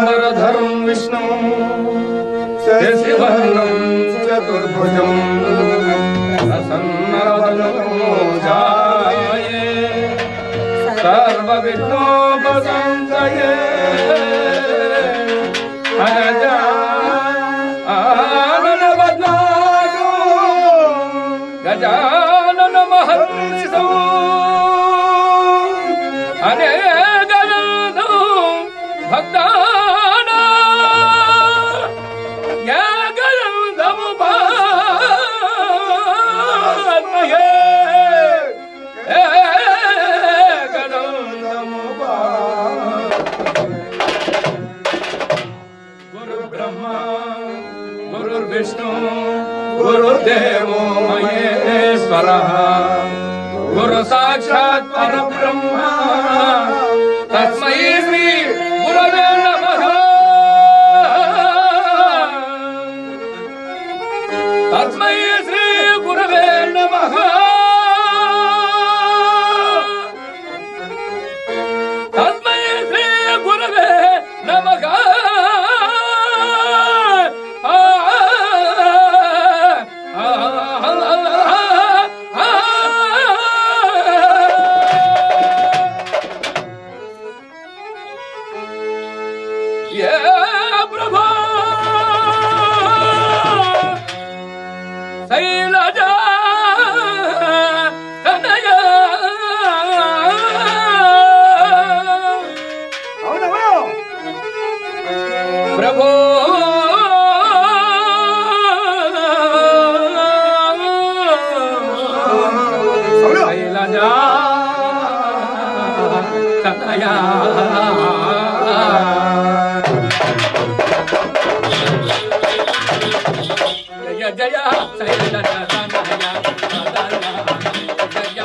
శుక్లాంబరధరం విష్ణు శశివర్ణం చతుర్భుజం ప్రసన్నవదనోజాయే సర్వవిఘ్నోపశాంతయే అజా ఆననవద్నాయో గజానన మహర్షితో అనేకనాథో భక్తానా యాగలందము పాత్మయే ఏకదందము గురు బ్రహ్మ గురుర్విష్ణు గురుర్దేవో మహేశ్వర గురు సాక్షాత్ పరబ్రహ్మ తస్మై శ్రీ గురవే నమః తస్మై శ్రీ గురవే నమః తస్మై శ్రీ గురవే నమః ఆ, ఆ, ఆ, ఆ, ఆ. ఏ ప్రభా శైలజ కనయ అవునవును ప్రభో అవును శైలజ కనయ జయ జయ శైలజ కనయ జయ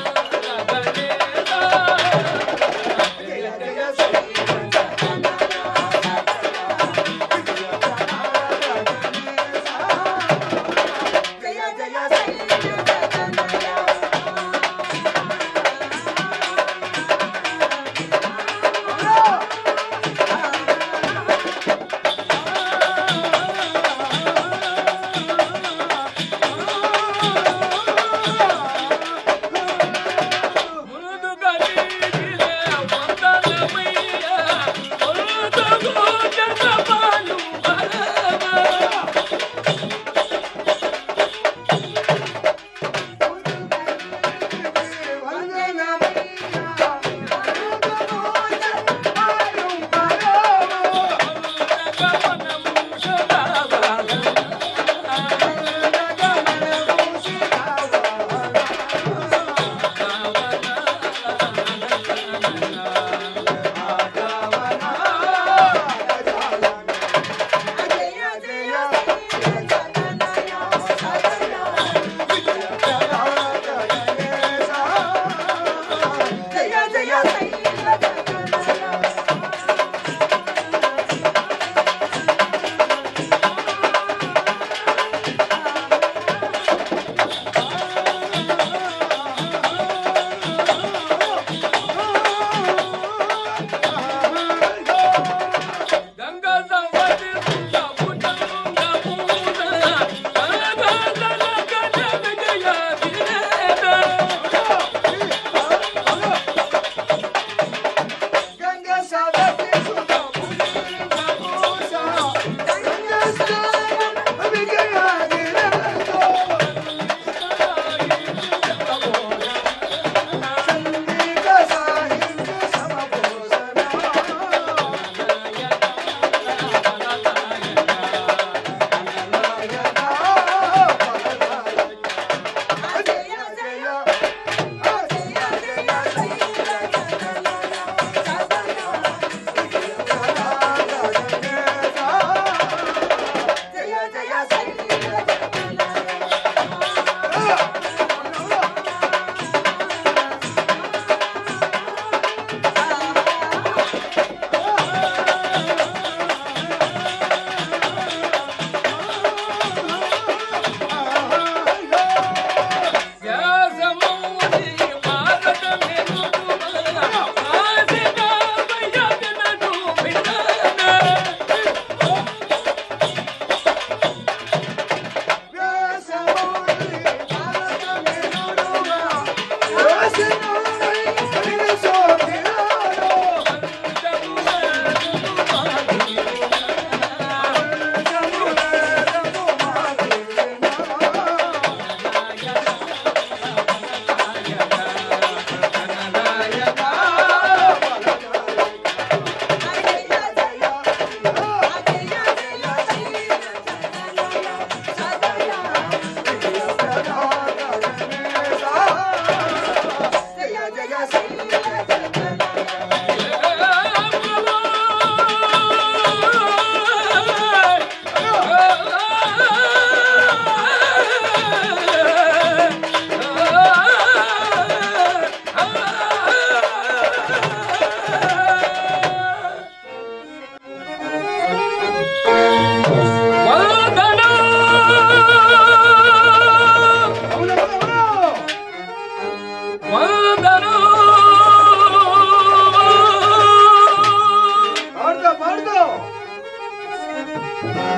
జయ జయ శైలజ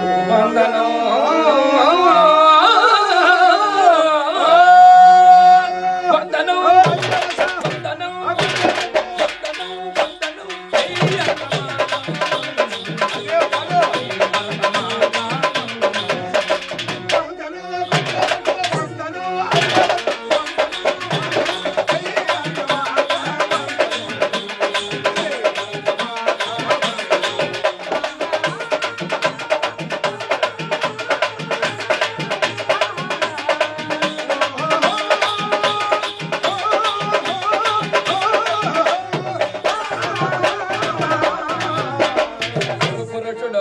వందనం వందనం వందనం వందనం వందనం పురుషుడు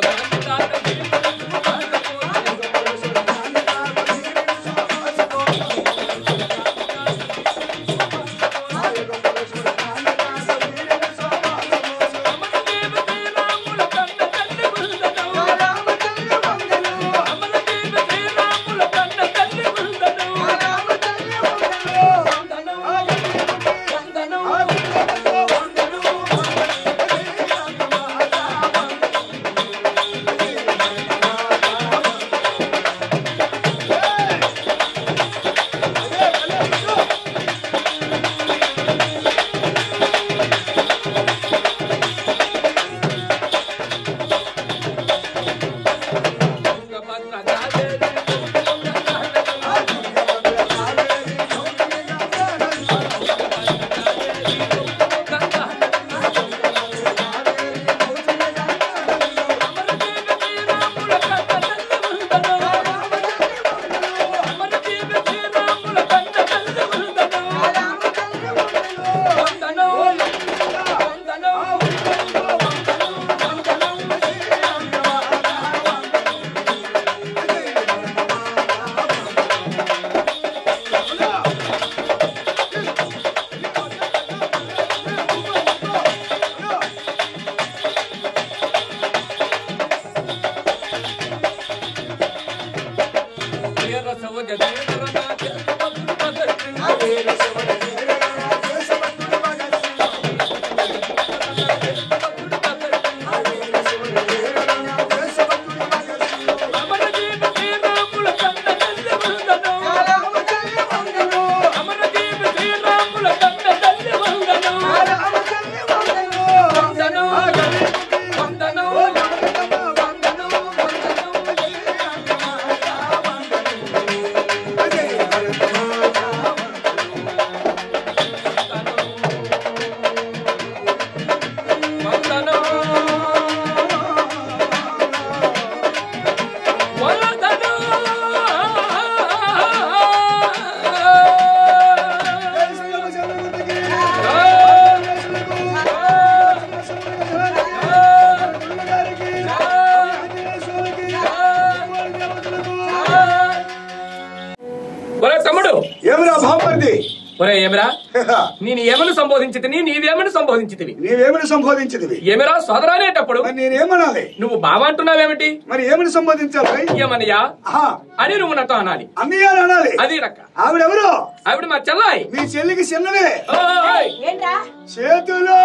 ఒరే తమ్ముడు ఏమిరా బామ్మర్ది ఒరే ఏమిరా నేను ఏమని సంబోధించితిని నీవేమని సంబోధించితివి నీవేమని సంబోధించదివి ఏమిరా సోదరా అనేటప్పుడు మరి నేనేమనాలి నువ్వు బావ అంటున్నావేమిటి మరి ఏమని సంబోధించాలి ఏమనయ్యా ఆహా అని నువ్వు నాతో అనాలి అన్నయ్య అని అనాలి అది రక్క ఆవిడెవరు ఆవిడ మా చెల్లాయి మీ చెల్లికి చిన్నవే ఓయ్! ఏంట్రా చేతులు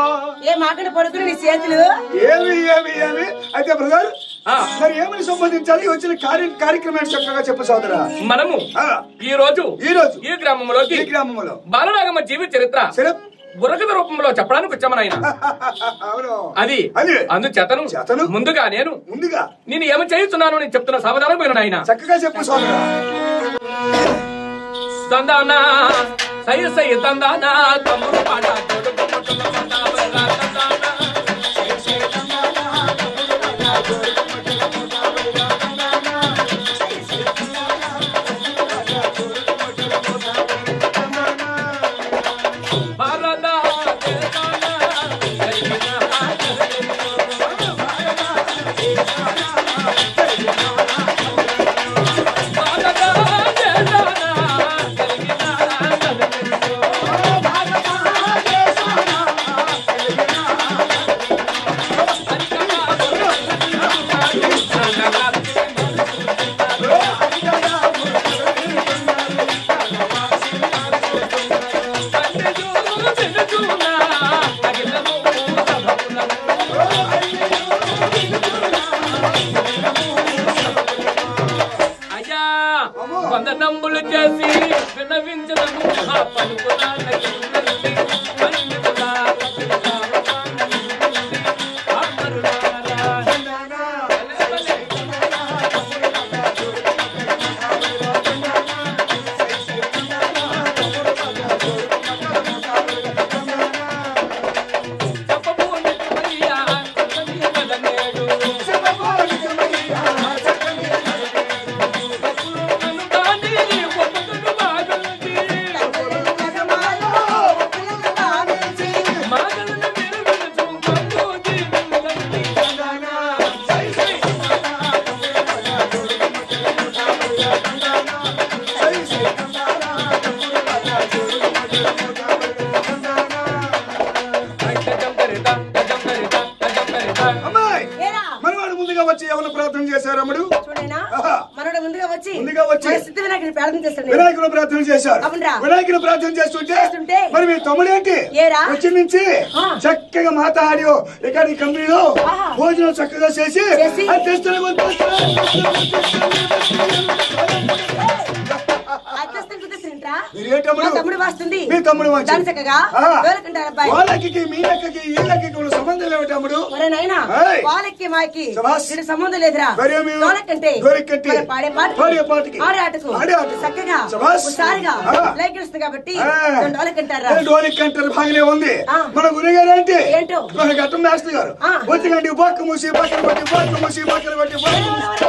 ఏ మాకడ పడుకుని నీ చేతులు ఏమి ఏమి ఏమి అయితే బ్రదర్ ఆ. మరి ఏమని సంబంధించాలి వచ్చిన కార్య కార్యక్రమాన్ని చక్కగా చెప్పు సోదరా మనము ఆ, ఈ రోజు ఈ రోజు ఈ గ్రామంలోకి ఈ గ్రామంలో బాలనాగమ్మ జీవిత చరిత్ర సరే బురకథ రూపంలో చెప్పడానికి వచ్చామని ఆయన అవును అది అది అందుచేతను చేతను. ముందుగా నేను ముందుగా నేను ఏమి చేస్తున్నాను నేను చెప్తున్న సావధానం మీరు ఆయన చక్కగా చెప్పు సోదరా తందానా సై సై తందానా తమ్ముడు పాట తోడు కొమ్మటుల పాట బెర్రా తందానా. సై సై తందానా, తమ్ముడు పాట తోడు కొమ్మటుల పాట బెర్రా తందానా. సై సై తందానా, తమ్ముడు పాట తోడు కొమ్మటుల పాట బెర్రా తందానా. భారత దేశాన జరిగిన ఆచరణలో భారత దేశాన భారత దేశాన జరిగిన ఆచరణలో భారత ముందుగా వచ్చి ఏమైనా ప్రార్థన చేశారు అమ్ముడు చూడైనా ఆహా. మనోడు ముందుగా వచ్చి ముందుగా వచ్చి. మన సిద్ధ వినాయకుని ప్రార్థన చేస్తాడు వినాయకుడు ప్రార్థన చేశారు అవునురా. వినాయకుడు ప్రార్థన చేస్తుంటే చేస్తుంటే. మరి మీ తమ్ముడు ఏంటి ఏరా? వచ్చి నుంచి ఆ. చక్కగా మాత ఆడియో ఇక్కడ ఈ కంపెనీలో ఆహా. భోజనం చక్కగా చేసి చేసి. అది తెస్తున్నా, అద్దస్తం కుదిస్తుంటరా మీరేంటమ్ముడు? మా తమ్ముడు వస్తుంది మీ తమ్ముడు వచ్చి. దాని చక్కగా ఆ. ఎవరికంటారు అబ్బాయి వాళ్ళకి మీ లెక్కకి ఈ లెక్కకి ఉన్న సంబంధం ఏమిటి అమ్ముడు ఒరే నాయనా ఏయ్. వాళ్ళకి మాకి శభాష్. వీడి సంబంధం లేదురా మరి ఏమి? దోలకంటే దోలకంటే. మన పాడే పాట పాడే పాటకి. ఆడే ఆటకు ఆడే ఆటకు. చక్కగా శభాష్. హుషారుగా ఆ. లైక్ ఇస్తుంది కాబట్టి ఆ. డోలకంటారా డోలిక్ అంటారు బాగానే ఉంది ఆ. మన గురిగారు అంటే ఏంటో? మన గట్టం మాస్టర్ గారు ఆ. వచ్చికండి బొక్క మూసి పక్కన కొట్టి బొక్క మూసి పక్కన కొట్టి బొక్క మూసి.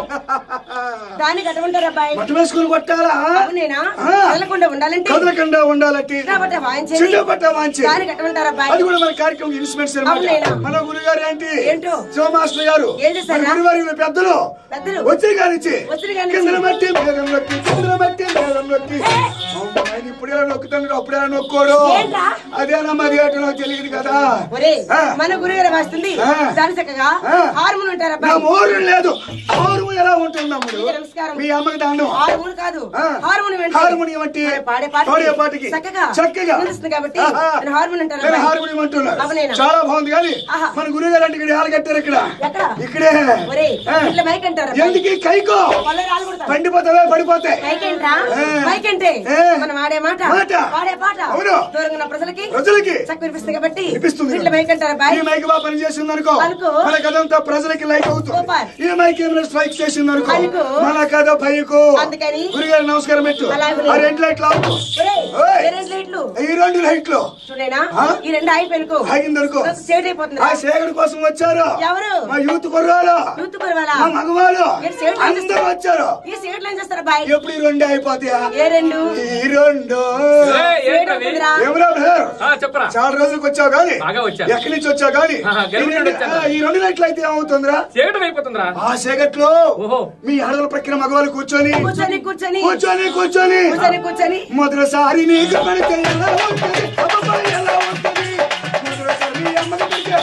దాన్ని కట్టమంటారు అబ్బాయి బట్ట వేసుకుని కొట్టాలా అవునేనా ఆ. కదలకుండా ఉండాలంటే కదలకుండా ఉండాలంటే చిన్నపట్ట వాయించేది చిన్న పట్ట మంచి దాన్ని కట్టమంటారు అబ్బాయి అది కూడా మన కార్యక్రమం ఇన్స్ట్రుమెంట్స్ అవునేనా? మన గురుగారు ఏంటి ఏంటో? శివ మాస్టర్ గారు ఏం చేశారా? మన గురువారి పెద్దలు పెద్దలు. వచ్చి కానిచ్చి వచ్చిన కానిచ్చి. కిందన మట్టి మేడం నొక్కి కిందన మట్టి మేడం నొక్కి అమ్మా, ఆయన ఇప్పుడు ఎలా నొక్కుతాడు అప్పుడు ఎలా నొక్కోడు ఏంట్రా? అదేనా మరి అటు నాకు తెలియదు కదా ఒరే ఆ. మన గురుగారు వస్తుంది ఆ. దాని చక్కగా ఆ. హార్మోన్ ఉంటారు నా అబ్బాయి మోరు లేదు మోరు ఎలా ఉంటుంది అమ్ముడు మీకు నమస్కారం. మీ అమ్మకి దండం హార్మోన్ కాదు ఆ. హార్మోన్ ఏంటి? హార్మోనియం అంటే మరి పాడే పాటకి పాడే పాటకి చక్కగా చక్కగా వినిపిస్తుంది కాబట్టి ఆహా. నేను హార్మోన్ అంటారు నేను అబ్బాయి. హార్మోనియం అంటున్నారు అవునేనా? చాలా బాగుంది కానీ ఆహా. మన గురువు గారు అంటే ఇక్కడ ఎలా కట్టారు ఇక్కడ ఎక్కడ? ఇక్కడే ఒరే ఆ. ఇట్లా మైక్ అంటారు అబ్బాయి. ఎందుకు ఈ కైకో వాళ్ళే రాళ్ళు కొడతారు. పండిపోతావే పడిపోతాయి మైక్ ఏంట్రా ఏ. మైక్ అంటే ఏ. మనం ఆడే మాట మాట. పాడే పాట అవును. దూరంగా ఉన్న ప్రజలకి ప్రజలకి చక్కగా వినిపిస్తుంది కాబట్టి వినిపిస్తుంది ఇట్లా మైక్ అంటారు అబ్బాయి ఈ మైక్ బాగా పనిచేసింది అనుకో అనుకో. మన కథంతా ప్రజలకి లైక్ అవుతుంది సూపర్. ఈ మైక్ ఏమైనా స్ట్రైక్ చేసింది అనుకో అనుకో. మన కథ పైకు అందుకని గురుగారు నమస్కారం పెట్టు అలాగే. ఆ రెండు లైట్లు ఆపు. ఒరే, ఓయ్. ఏ రెండు లైట్లు ఈ రెండు లైట్లు చూడేనా ఆ? ఈ రెండు అయిపోయినకు ఆగింది అనుకో సేట్ అయిపోతుంది ఆ సేగడి కోసం వచ్చారు ఎవరు మా యూత్ కుర్రాలు యూత్ కురవాలా మా మగవాళ్ళు మీరు సేట్ ఏం అందరూ చేస్తారు? వచ్చారు ఈ సేట్లు ఏం చేస్తారు అబ్బాయి ఎప్పుడు ఈ రెండు అయిపోతాయా ఏ రెండు ఈ రెండు ఏయ్, సేట్ ఏంటవి? అవుతుందిరా. ఏమరా బ్రదర్ ఆ, చెప్పరా చాలా రోజులకు వచ్చావు కానీ బాగా వచ్చాను. ఎక్కడి నుంచి వచ్చావు కానీ ఆహా, ఈ గెలుపు రెండు- వచ్చాను. ఆ, ఈ రెండు లైట్లు అయితే ఏమవుతుందిరా చీకటి అయిపోతుందిరా ఆ సేగట్లో ఓహో. మీ ఆడల ప్రక్కన మగవాళ్ళు కూర్చొని కూర్చొని కూర్చొని కూర్చొని కూర్చొని కూర్చొని కూర్చొని మొదటిసారి నీకు పడితే ఎలా ఉంటుంది అబ్బబ్బా, ఎలా ఉంటుంది మొదటిసారి మీ అమ్మకి పెడితే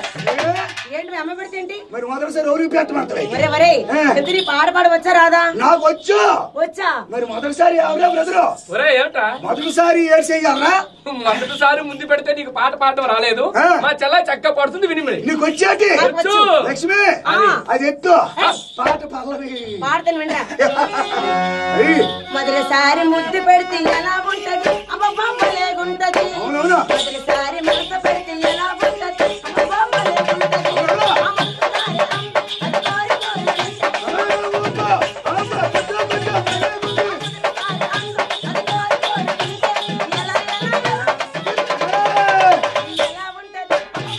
ఏ? ఏంటి మీ అమ్మ పెడితే ఏంటి మరి మొదటిసారి ఎవరికి పెట్టమంటారు ఒరే ఒరే ఏ. ఇద్దరి పాట పాడ వచ్చా రాదా నాకు వచ్చు వచ్చా మరి మొదటిసారి ఎవరా బ్రదరు ఒరే ఏమిట్రా మొదటిసారి ఏడు చెయ్యాలరా మొదటిసారి ముందు పెడితే నీకు పాట పాడటం రాలేదు ఆ. మా చెల్ల చక్క పడుతుంది వినిమిడి నీకు వచ్చాటి నాకు వచ్చు. లక్ష్మి ఆ. అది ఎత్తు పాట పల్లవి పాడతాను వినరా ఏయ్, మొదటిసారి ముద్దు పెడితే ఎలా ఉంటది అబ్బబ్బా భలేగుంటది అవునవును మొదటిసారి మనసు పెడితే ఎలా ఉంటది అబ్బబ్బా భలేగుంటది అవునా? ఆ మొదటిసారి అం- అది కోరి కోరి ఉంటే. ఆ, ఊరుకో. ఆ, కూర్చో, కూర్చో. మొదటిసారి అందు, అది కోరి కోరి ఉంటే. ఎలా ఎలా ఎలా ఏయ్, ఎలా ఉంటది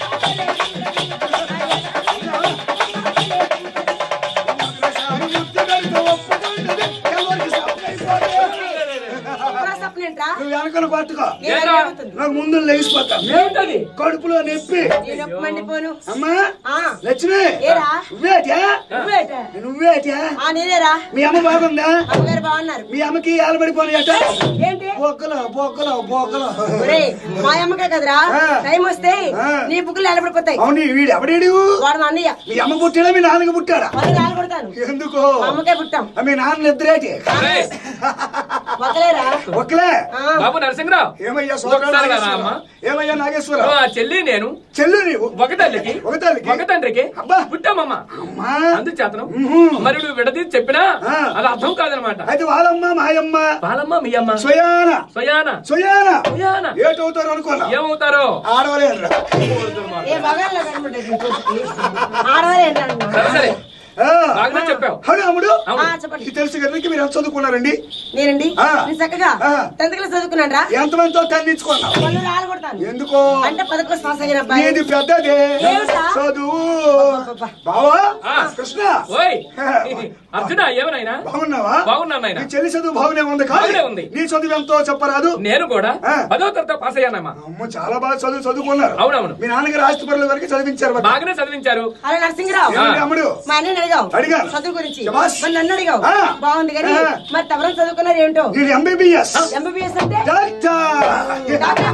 మొదటిసారి ముద్దు పెడితే ఒప్పుకుంటది, ఎవరికి సప్పైపోతే. సప్నేంట్రా నువ్వు వెనకలు పట్టుకో ఏం ఏరా? జరుగుతుంది నాకు ముందు లేచిపోతా ఏమిటది కడుపులో నొప్పి నేను నొప్పి మండిపోను అమ్మా ఆ లక్ష్మి ఏరా? నువ్వేటా నువ్వేట నువ్వేటా ఆ నేనేరా మీ అమ్మ బాగుందా అమ్మగారు బాగున్నారు మీ అమ్మకి ఆలబడిపోయాట ఏంటి బొక్కలు బొక్కలు బొక్కలు ఒరే మా అమ్మకే కదరా ఆ. టైం వస్తే ఆ. నీ బుక్కులు నిలబడిపోతాయి అవును వీడు ఎవడేడు వాడు మా అన్నయ్య మీ అమ్మ పుట్టాడా మీ నాన్నకి పుట్టాడా వాళ్ళు నిలబడతాను ఎందుకు మా అమ్మకే పుట్టాం ఆ, మీ నాన్న ఇద్దరేటి ఒరే, ఒకలేరా ఒక్కలే ఆ. బాబు నరసింహరావు ఏమయ్యా ఒకసారి కదా సోదరా అమ్మ? ఏమయ్యా నాగేశ్వర ఆ చెల్లి నేను చెల్లు నీవు ఒక తల్లికి ఒక తల్లికి? ఒక తండ్రికి అబ్బా. పుట్టామమ్మా అమ్మా అందుచేతను మ్హూ. మరి నువ్వు విడదీసి చెప్పినా ఆ. అది అర్థం కాదనమాట అయితే వాళ్ళమ్మ మాయమ్మ వాళ్ళమ్మ మీ అమ్మ స్వయాన స్వయాన స్వయాన స్వయాన ఏటవుతారు అనుకున్నా ఏమవుతారో ఆడవలేదురా ఏ మగాళ్ళ కనబడ్డది నీ కొడుక్కి. ఆడవారే ఏంటన్నా సరే సరే ఆ. బాగానే చెప్పావు అవును అమ్ముడు అవును. ఆ, చెప్పండి ఇది తెలుసు కదా మీరు ఎంత చదువుకున్నారండి నేనండి ఆ. నేను చక్కగా ఆ. టెన్త్ క్లాస్ చదువుకున్నాను రా ఎంతమందితో తన్నించుకున్నావు వాళ్ళు రాళ్ళు కొడతాను ఎందుకో అంటే పదకొండు పాస్ అయిన అబ్బాయి నీది పెద్దదే ఏమిటా? చదువు అబ్బబ్బబ్బా. బావా ఆ. కృష్ణ ఓయ్ అర్జున ఏమనైనా బాగున్నావా బాగున్నాను నాయనా. నీ చెల్లి చదువు బాగునే ఉంది కానీ బాగునే ఉంది. నీ చదువు ఎంతో చెప్పరాదు నేను కూడా ఆ. పదో తరగతి పాస్ అయ్యానమ్మా అమ్మ చాలా బాగా చదువు చదువుకున్నారు అవునవును మీ నాన్నగారు ఆస్తిపరుల వరకు చదివించారు మరి. బాగానే చదివించారు అరే నరసింహరావు ఏమండి అమ్ముడు మా అన్నని అడిగావు అడిగాను. చదువు గురించి శభాష్. మరి నన్ను అడిగావు ఆ. బాగుంది కానీ ఆ. మరి తవరం చదువుకున్నారు ఏంటో నీది ఎంబీబీఎస్ ఎంబీబీఎస్ అంటే డాక్టర్ డాక్టర్ డాక్టర్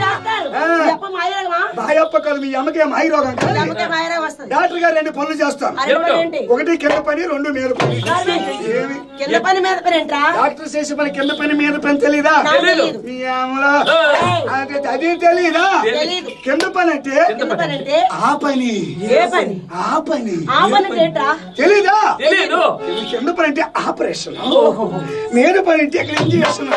ఆ. ఈ అప్ప మాయరాగమా మాయప్ప కాదు మీ అమ్మకే మాయ రోగం కాదు అమ్మకే మాయరాగం వస్తుంది డాక్టర్ గారు రెండు పనులు చేస్తాను అది కూడా ఏంటి ఒకటి కింద పని రెండు మీద పని ఏమి కింద పని మీద పని ఏంట్రా డాక్టర్ చేసే పని కింద పని మీద పని తెలీదా నాకు తెలీదు. తెలీదు మీ అమ్మలో ఏయ్. అదే అది తెలీదా తెలీదు కింద పని అంటే కింద పని అంటే ఆ పని ఏ పని ఆ పని ఆ పని అంటే ఏంట్రా తెలీదా తెలీదు ఇది కింద పని అంటే ఆపరేషన్ మీద పని అంటే ఇక్కడ ఇంజక్షన్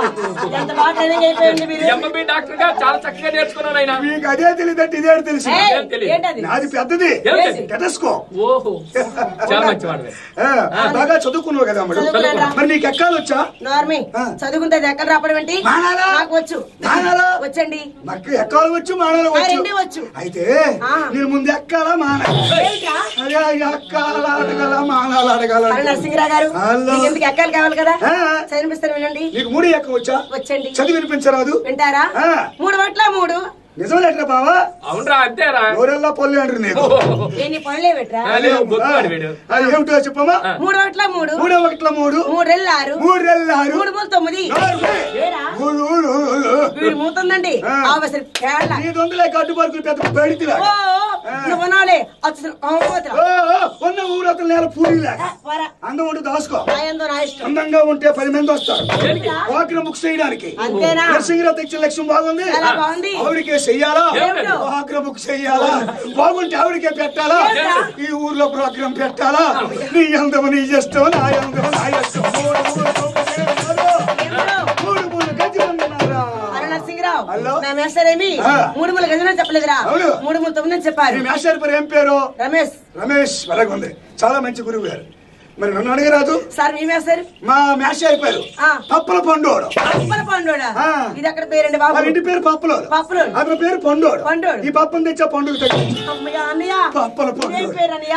ఎంత బాగా ట్రైనింగ్ అయిపోయింది మీరు ఎంఎంబి డాక్టర్ గా చాలా చక్కగా నేర్చుకున్నాడు ఆయన మీకు అదే తెలియదంటే ఇదే తెలుసు ఏయ్, ఏం తెలీదు. ఏంటది నాది పెద్దది ఏంటి? టెటస్కో ఓహో చాలా మంచివాడు బాగా చదువుకున్నావు కదా అమ్మడు చదువుకున్నానురా. మరి నీకు ఎక్కాలు వచ్చా నార్మీ ఆ. చదువుకుంటే అది ఎక్కడ రాపడం ఏంటి మానాలా? నాకు వచ్చు మానాలా? వచ్చండి నాకు ఎక్కాలు వచ్చు మానాలు ఆ, రెండే వచ్చు వచ్చు. అయితే ఆ. నేను ముందు ఎక్కాలా మానాలి ఏంట్రా అదే ఎక్కాల అడగాల మానాలు అడగాల అరే నరసింహరావు గారు హలో. మీకు ఎందుకు ఎక్కాలి కావాలి కదా ఆ. చదివిపిస్తాను వినండి నీకు మూడు ఎక్క వచ్చా వచ్చండి చదివి వినిపించరాదు వింటారా ఆ. మూడు పట్ల మూడు నిజమేట్రా బావా అవునరా అంతేరా ఎవరెల్లా పొల్లి అంటారు నీకు ఎన్ని పనులే పెట్టరా ఆ, లేవు, బొత్తువాడు వీడు అది ఏమిటో చెప్పమ్మా ఆ. మూడు పట్ల మూడు మూడు ఒకట్ల మూడు మూడెళ్ళు ఆరు మూడు రెల్లారు మూడు మూడు తొమ్మిది ఏరా మూడు మూడు వీడు మూతుందండి ఆ. ఆవసరి కేరళ నీ దొందలే కట్టు పరుకులు పెద్ద బడితిరా ఓ నువ్వు అనాలే అసలు కాకపోతురా ఉన్న ఊరతల నేల పూరిలాగా పోరా అందం ఉంటే దాసుకో నా ఏందో నా ఇష్టం అందంగా ఉంటే పది మంది వస్తారు దేనికి? వాకిన బుక్ చేయడానికి అంతేనా నరసింహరావు తెచ్చిన లక్ష్యం బాగుంది చాలా బాగుంది ఆవిడకే చెయ్యాలా ఏమిటి? వాకిన బుక్ చెయ్యాలా బాగుంటే ఆవిడకే పెట్టాలా ఏంటా? ఈ ఊర్లో ప్రోగ్రాం పెట్టాలా నీ అందం నీ ఇష్టం నా అందం నా ఇష్టం మూడు మూడు తొమ్మిది నాలుగు. ఏమిటో? మూడు మూడు గజ్జి ఉన్నారా అరే నరసింహరావు హలో. నా మేస్తారేమి ఆ. మూడు మూడు గజనని చెప్పలేదురా అవును. మూడు మూడు తొమ్మిది అని చెప్పారు మీ మేస్టర్ పేరు ఏం పేరు రమేష్ రమేష్ వెలగుంది చాలా మంచి గురువు గారు మరి నన్ను అడగరాదు సార్ మీ మేస్తారు మా మేస్టర్ పేరు ఆ. పప్పల పండోడు అప్పల పండుగ ఆ. ఇది అక్కడ పేరండి వాళ్ళ బాబు ఇంటి పేరు పప్పలోడు పప్పులోడు. అతని పేరు పండోడు పండోడు. ఈ పప్పని తెచ్చా పండుగ తెచ్చు అమ్మయ్య, అన్నయ్య పప్పల పండుగ. ఇదేం పేరు అన్నయ్య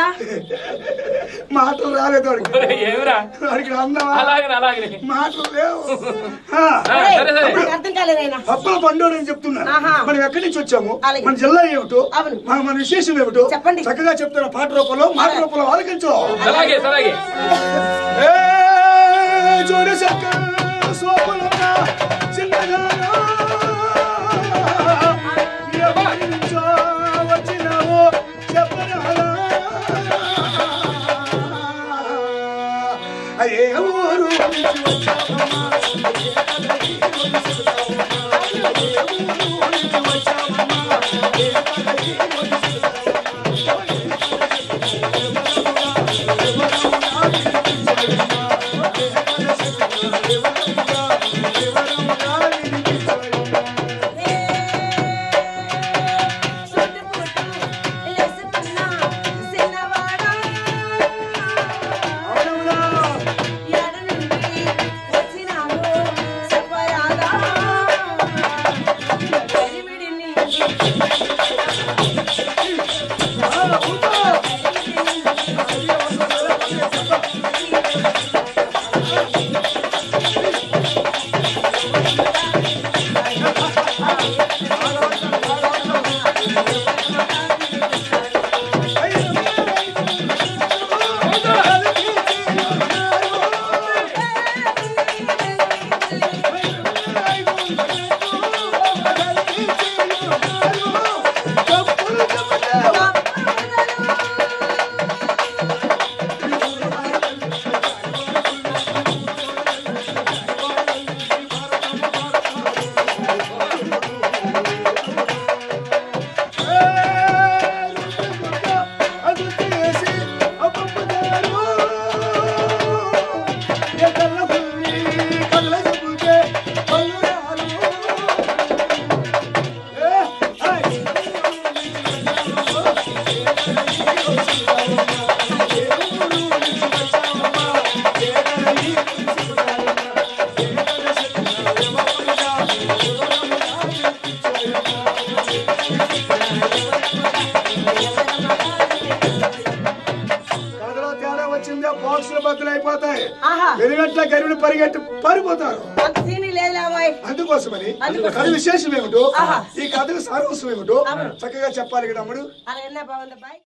మాటలు రాలేదు వాడికి ఒరేయ్, ఏమిరా వాడికి అన్నవా అలాగనే అలాగనే మాటలు లేవు ఆ. ఆ, ఒరేయ్, సరే సరే నాకు అర్థం కాలేదైనా పప్పల పండోడు అని చెప్తున్నా ఆహా. మనం ఎక్కడి నుంచి వచ్చాము అలాగే. మన జిల్లా ఏమిటో అవును. మన మన విశేషం ఏమిటో చెప్పండి. చక్కగా చెప్తున్న పాట రూపంలో మాట రూపంలో ఆలకించు అలాగే అలాగే ఏ చూడు చక్క సోపులున్నా చిన్నగానా ఎవరి నుంచో వచ్చినావో చెప్పరాదా ఏ ఊరు నుంచి వచ్చావమ్మా? అవునవునా? కథలో తేడా వచ్చిందే బాక్సులు బద్దలు అయిపోతాయి ఆహా వెలుగట్ల గరివిని పరిగెట్టి పారిపోతారు అంత సీన్ లేదు అమ్మాయి అందుకోసమని అందుకోసం. కథ విశేషం ఏమిటో ఆహా. ఈ కథకు సారాంశం ఏమిటో అవును. చక్కగా చెప్పాలి కదా అమ్ముడు అలా బాగుంది బాయ్